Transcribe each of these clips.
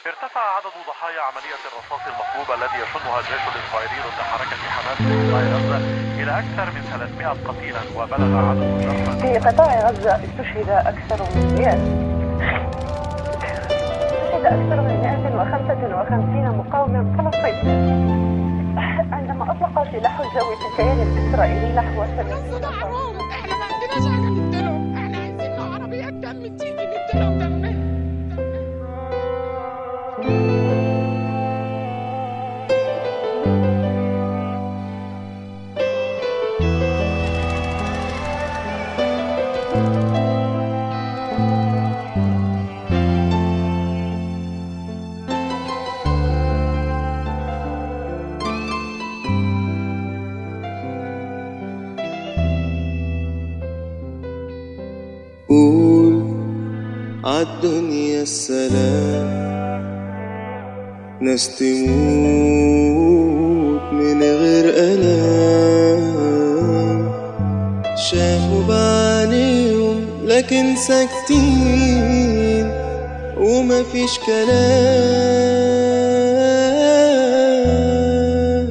ارتفع عدد ضحايا عملية الرصاص المصلوب الذي يشنها الجيش الإسرائيلي ضد حركة حماس في قطاع غزة إلى أكثر من 300 قتيلا وبلغ عدد الجرحى في قطاع غزة استشهد أكثر من 100 استشهد أكثر من 155 مقاوما فلسطيني عندما أطلق سلاح الجو في الكيان الإسرائيلي نحو 80 احنا ما عندناش حاجه نديلهم احنا عايزين عربيات دم تيجي نديلهم دم قول عالدنيا السلام ناس تموت من غير ألام شافوا بعينيهم لكن ساكتين ومفيش كلام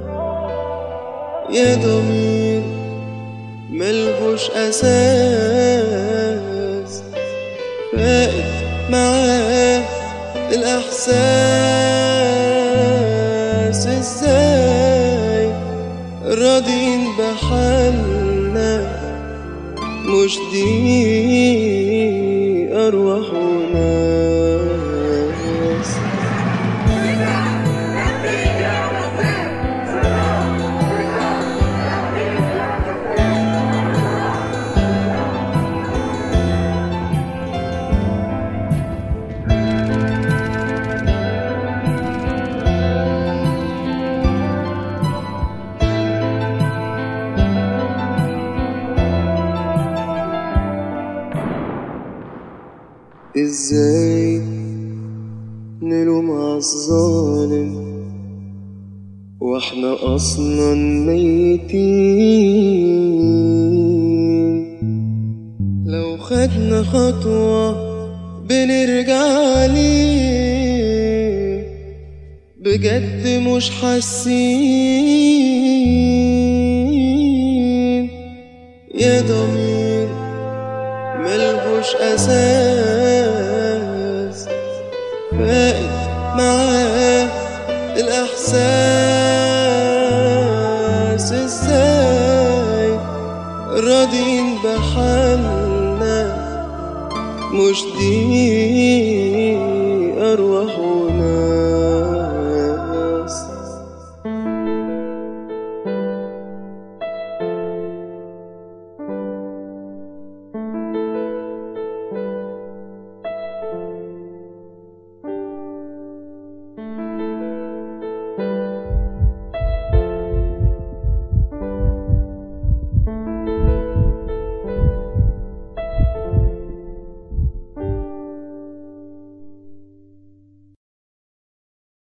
يا ضمير ملهوش أساس فائت معاه الإحساس إزاي راضين بحالنا مش دي أرواح وناس ازاي نلوم عالظالم واحنا اصلا ميتين لو خدنا خطوة بنرجع ليه بجد مش حاسين يا ضمير ملهوش أساس فائت معاه الإحساس إزاي راضين بحالنا مش دي أرواح